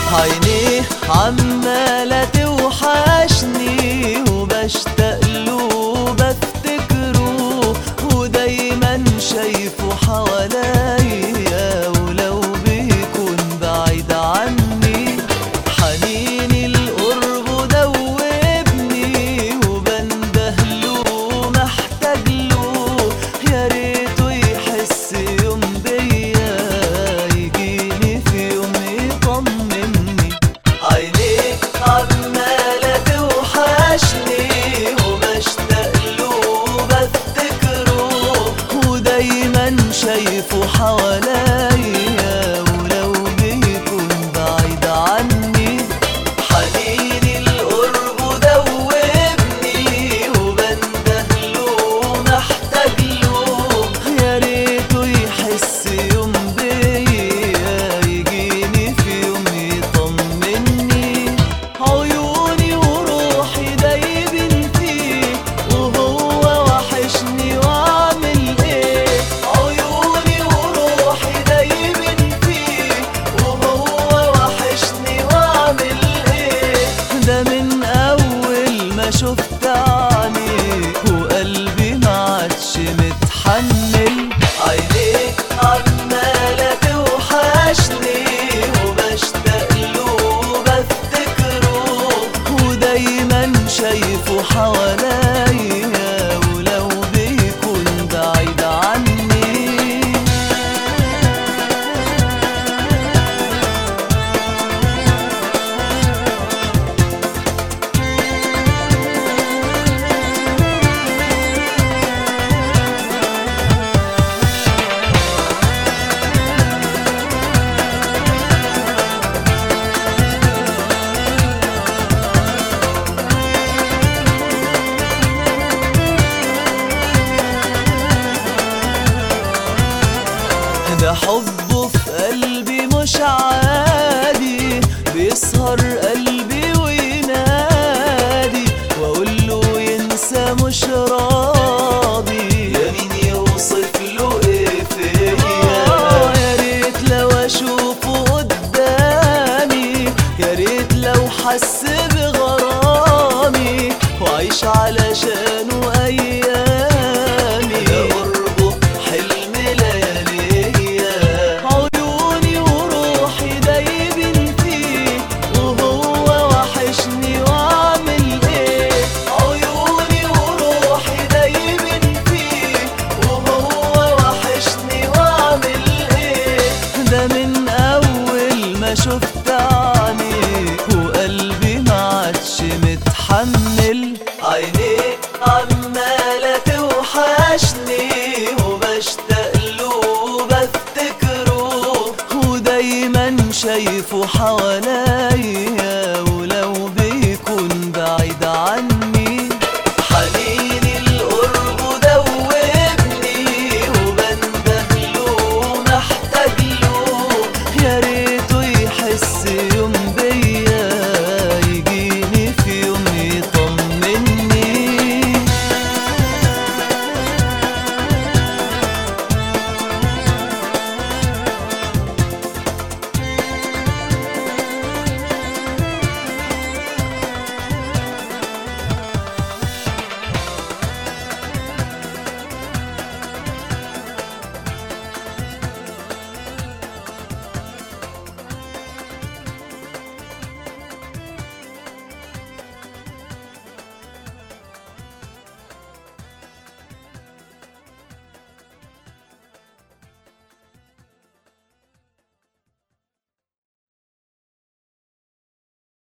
عينيه عمالة توحشني وبشتاق له بفتكره ودايما شايفه حواليا ولو بيكون بعيد عني حنيني القرب دوبني وبندهله محتاج له يا ريته يحس يوم بيا يجيني في يوم يطمني عينيك عمالة توحشني وبشتاق له بفتكره ودايما شايفه حواليا ولو بيكون بعيد عني حنيني القرب دوبني وبندهله محتاج له يا ريته يحس يوم بيا يجيني في يوم يطمني عيوني وروحي دايبين فيه وهو وحشني واعمل ايه عيوني وروحي دايبين فيه وهو وحشني واعمل ايه ده من اول ما شفت عينيك وقلبي ما عادش متحمل عينيك عمالة توحشني وبشتاق له بفتكره ودايما شايفه حواليا ولو بيكون بعيد عني ده حبه في قلبي مش عادي بيسهر قلبي وينادي واقول له ينسى مش راضي يا مين يوصف له ايه فيا يا ريت لو اشوفه قدامي يا ريت لو حس بغرامي واعيش علشانه ايامي ده قربه حلم لياليا عيوني وروحي دايبين فيه وهو وحشني واعمل ايه عيوني وروحي دايبين فيه وهو وحشني واعمل ايه ده من اول ما شفت عينيك وقلبي ما عادش متحمل عينيك عمالة توحشني وبشتاق له بفتكره ودايما شايفه حواليا ولو بيكون بعيد عني حنيني القرب دوبني وبندهله محتاج له يا ريته يحس